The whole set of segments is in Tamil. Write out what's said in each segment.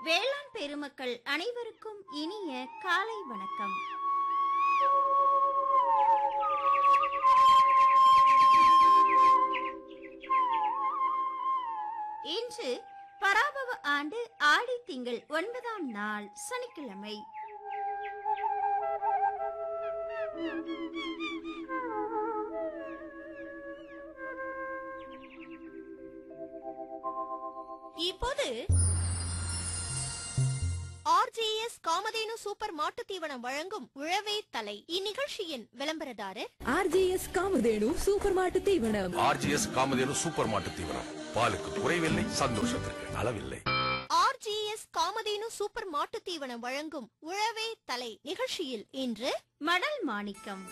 வேளாண் பெருமக்கள் அனைவருக்கும் இனிய காலை வணக்கம் இன்று பராபவ ஆண்டு ஆடி திங்கள் ஒன்பதாம் நாள் சனிக்கிழமை இப்போது ஆர்ஜிஎஸ் காமதேனு சூப்பர் மாட்டுத் தீவனம் வழங்கும் உழவே தலை இந்நிகழ்ச்சியின் விளம்பரதாரர் ஆர்ஜிஎஸ் காமதேனு சூப்பர் மாட்டு தீவனம் ஆர்ஜிஎஸ் காமதேனு சூப்பர் மாட்டு தீவனம் பாலுக்கு குறைவில்லை சந்தோஷத்திற்கு அளவில்லை ஆர்ஜிஎஸ் காமதேனு சூப்பர் மாட்டுத் தீவனம் வழங்கும் உழவே தலை நிகழ்ச்சியில் இன்று மடல் மாணிக்கம்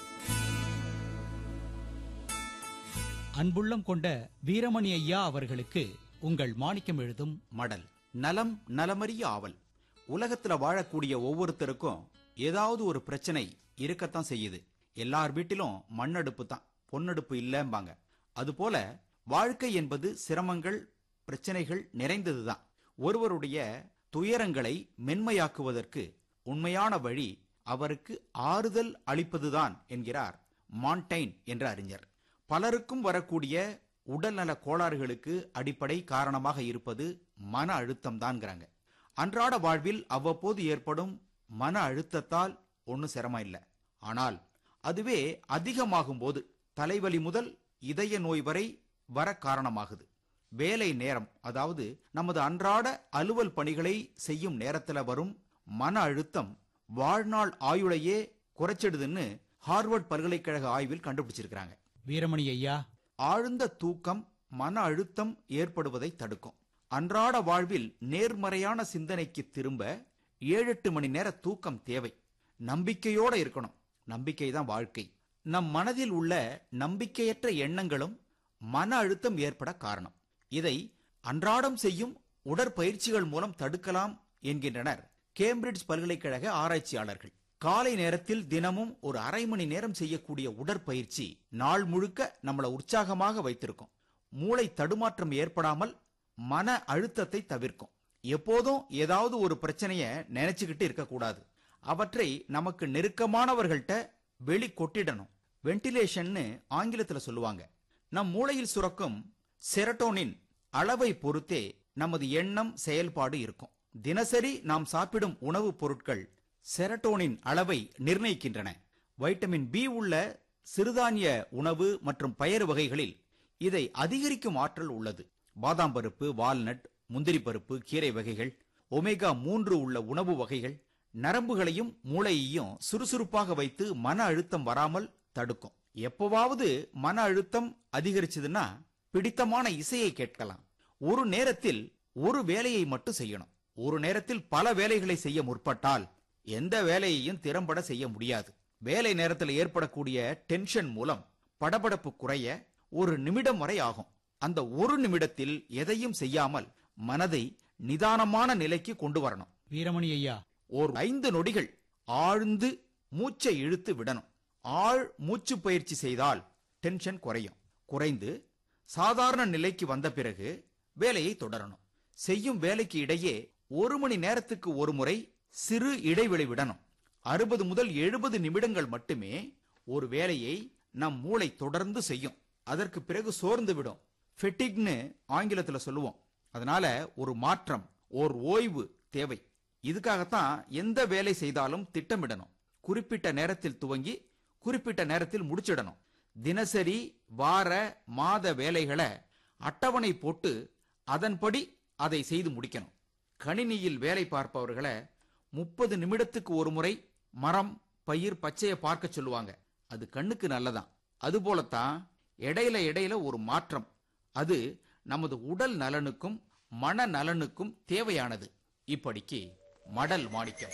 அன்புள்ளம் கொண்ட வீரமணி ஐயா அவர்களுக்கு உங்கள் மாணிக்கம் எழுதும் மடல் நலம் நலமறிய ஆவல் உலகத்துல வாழக்கூடிய ஒவ்வொருத்தருக்கும் ஏதாவது ஒரு பிரச்சனை இருக்கத்தான் செய்யுது எல்லார் வீட்டிலும் மண்ணடுப்பு தான் பொன்னடுப்பு இல்லம்பாங்க அதுபோல வாழ்க்கை என்பது சிரமங்கள் பிரச்சனைகள் நிறைந்ததுதான் ஒருவருடைய துயரங்களை மென்மையாக்குவதற்கு உண்மையான வழி அவருக்கு ஆறுதல் அளிப்பதுதான் என்கிறார் மான்டைன் என்ற அறிஞர் பலருக்கும் வரக்கூடிய உடல்நல கோளாறுகளுக்கு அடிப்படை காரணமாக இருப்பது மன அழுத்தம் தான்ங்கிறாங்க அன்றாட வாழ்வில் அவ்வப்போது ஏற்படும் மன அழுத்தத்தால் ஒன்றும் சிரமம் இல்லை ஆனால் அதுவே அதிகமாகும் போது தலைவலி முதல் இதய நோய் வரை வர காரணமாகுது வேலை நேரம் அதாவது நமது அன்றாட அலுவல் பணிகளை செய்யும் நேரத்துல வரும் மன அழுத்தம் வாழ்நாள் ஆயுளையே குறைச்சிடுதுன்னு ஹார்வர்ட் பல்கலைக்கழக ஆய்வில் கண்டுபிடிச்சிருக்கிறாங்க வீரமணி ஐயா ஆழ்ந்த தூக்கம் மன அழுத்தம் ஏற்படுவதை தடுக்கும் அன்றாட வாழ்வில் நேர்மறையான சிந்தனைக்கு திரும்ப ஏழு எட்டு மணி நேர தூக்கம் தேவை நம்பிக்கையோட இருக்கணும் நம்பிக்கை தான் வாழ்க்கை நம் மனதில் உள்ள நம்பிக்கையற்ற எண்ணங்களும் மன அழுத்தம் ஏற்பட காரணம் இதை அன்றாடம் செய்யும் உடற்பயிற்சிகள் மூலம் தடுக்கலாம் என்கின்றனர் கேம்பிரிட்ஜ் பல்கலைக்கழக ஆராய்ச்சியாளர்கள் காலை நேரத்தில் தினமும் ஒரு அரை மணி நேரம் செய்யக்கூடிய உடற்பயிற்சி நாள் முழுக்க நம்மளை உற்சாகமாக வைத்திருக்கும் மூளை தடுமாற்றம் ஏற்படாமல் மன அழுத்தத்தை தவிர்க்கும் எப்போதும் ஏதாவது ஒரு பிரச்சனைய நினைச்சுக்கிட்டு இருக்கக்கூடாது அவற்றை நமக்கு நெருக்கமானவர்கள்ட்ட வெளி கொட்டிடணும் வென்டிலேஷன்னு ஆங்கிலத்துல சொல்லுவாங்க நம் மூளையில் சுரக்கும் செரட்டோனின் அளவை பொறுத்தே நமது எண்ணம் செயல்பாடு இருக்கும் தினசரி நாம் சாப்பிடும் உணவுப் பொருட்கள் செரட்டோனின் அளவை நிர்ணயிக்கின்றன வைட்டமின் பி உள்ள சிறுதானிய உணவு மற்றும் பயறு வகைகளில் இதை அதிகரிக்கும் ஆற்றல் உள்ளது பாதாம் பருப்பு வால்நட் முந்திரி பருப்பு கீரை வகைகள் ஒமேகா மூன்று உள்ள உணவு வகைகள் நரம்புகளையும் மூளையையும் சுறுசுறுப்பாக வைத்து மன அழுத்தம் வராமல் தடுக்கும் எப்பவாவது மன அழுத்தம் அதிகரிச்சதுன்னா பிடித்தமான இசையை கேட்கலாம் ஒரு நேரத்தில் ஒரு வேலையை மட்டும் செய்யணும் ஒரு நேரத்தில் பல வேலைகளை செய்ய முற்பட்டால் எந்த வேலையையும் திறம்பட செய்ய முடியாது வேலை நேரத்தில் ஏற்படக்கூடிய டென்ஷன் மூலம் படபடப்பு குறைய ஒரு நிமிடம் வரை ஆகும் அந்த ஒரு நிமிடத்தில் எதையும் செய்யாமல் மனதை நிதானமான நிலைக்கு கொண்டு வரணும் வீரமணி ஐயா ஒரு ஐந்து நொடிகள் ஆழ்ந்து மூச்சை இழுத்து விடணும் ஆழ் மூச்சு பயிற்சி செய்தால் டென்ஷன் குறையும் குறைந்து சாதாரண நிலைக்கு வந்த பிறகு வேலையை தொடரணும் செய்யும் வேலைக்கு இடையே ஒரு மணி நேரத்துக்கு ஒரு முறை சிறு இடைவெளி விடணும் அறுபது முதல் எழுபது நிமிடங்கள் மட்டுமே ஒரு வேலையை நம் மூளை தொடர்ந்து செய்யும் அதற்கு பிறகு சோர்ந்து விடும் ஃபெட்டிக்னு ஆங்கிலத்துல சொல்லுவோம் அதனால ஒரு மாற்றம் ஓர் ஓய்வு தேவை இதுக்காகத்தான் எந்த வேலை செய்தாலும் திட்டமிடணும் குறிப்பிட்ட நேரத்தில் துவங்கி குறிப்பிட்ட நேரத்தில் முடிச்சிடணும் தினசரி வார மாத வேலைகளை அட்டவணை போட்டு அதன்படி அதை செய்து முடிக்கணும் கணினியில் வேலை பார்ப்பவர்களை முப்பது நிமிடத்துக்கு ஒரு முறை மரம் பயிர் பச்சையை பார்க்க சொல்லுவாங்க அது கண்ணுக்கு நல்லதான் அதுபோலத்தான் இடையில இடையில ஒரு மாற்றம் அது நமது உடல் நலனுக்கும் மன நலனுக்கும் தேவையானது இப்படிக்கு மடல் மாணிக்கம்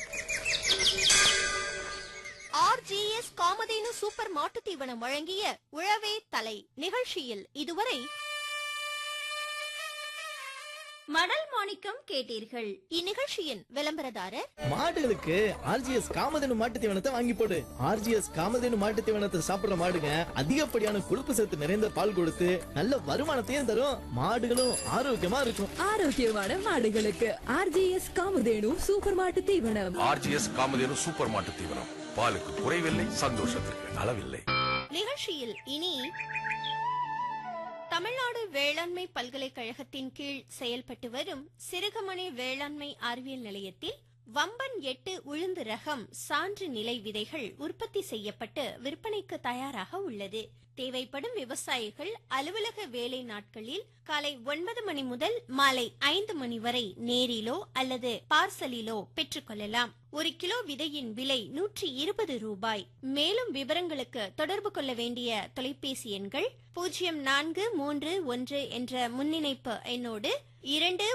ஆர்ஜிஎஸ் காமதேனு சூப்பர் மாட்டுத் தீவனம் வழங்கிய உழவே தலை நிகழ்ச்சியில் இதுவரை மடல் மாணிக்கம் கேட்டீர்கள் இந்நிகழ்ச்சியின் விளம்பரதாரர் மாடுகளுக்கு ஆர்ஜிஎஸ் காமதேனு மாட்டு தீவனத்தை வாங்கி போடு ஆர்ஜிஎஸ் காமதேனு மாட்டு தீவனத்தை சாப்பிடுற மாடுங்க அதிகப்படியான கொழுப்பு சத்து நிறைந்த பால் கொடுத்து நல்ல வருமானத்தையும் தரும் மாடுகளும் ஆரோக்கியமா இருக்கும் ஆரோக்கியமான மாடுகளுக்கு ஆர்ஜிஎஸ் காமதேனு சூப்பர் மாட்டு தீவனம் ஆர்ஜிஎஸ் காமதேனு சூப்பர் மாட்டு தீவனம் பாலுக்கு குறைவில்லை சந்தோஷத்திற்கு அளவில்லை நிகழ்ச்சியில் இனி தமிழ்நாடு வேளாண்மை பல்கலைக்கழகத்தின் கீழ் செயல்பட்டு வரும் சிறுகமணி வேளாண்மை அறிவியல் நிலையத்தில் வம்பன் எட்டு உளுந்து ரகம் சான்று நிலை விதைகள் உற்பத்தி செய்யப்பட்டு விற்பனைக்கு தயாராக உள்ளது தேவைப்படும் விவசாயிகள் அலுவலக வேலை நாட்களில் காலை ஒன்பது மணி முதல் மாலை ஐந்து மணி வரை நேரிலோ அல்லது பார்சலிலோ பெற்றுக்கொள்ளலாம் ஒரு கிலோ விதையின் விலை நூற்றி இருபது ரூபாய் மேலும் விவரங்களுக்கு தொடர்பு கொள்ள வேண்டிய தொலைபேசி எண்கள் பூஜ்ஜியம் நான்கு மூன்று ஒன்று என்ற முன்னிணைப்பு எண்ணோடு இரண்டு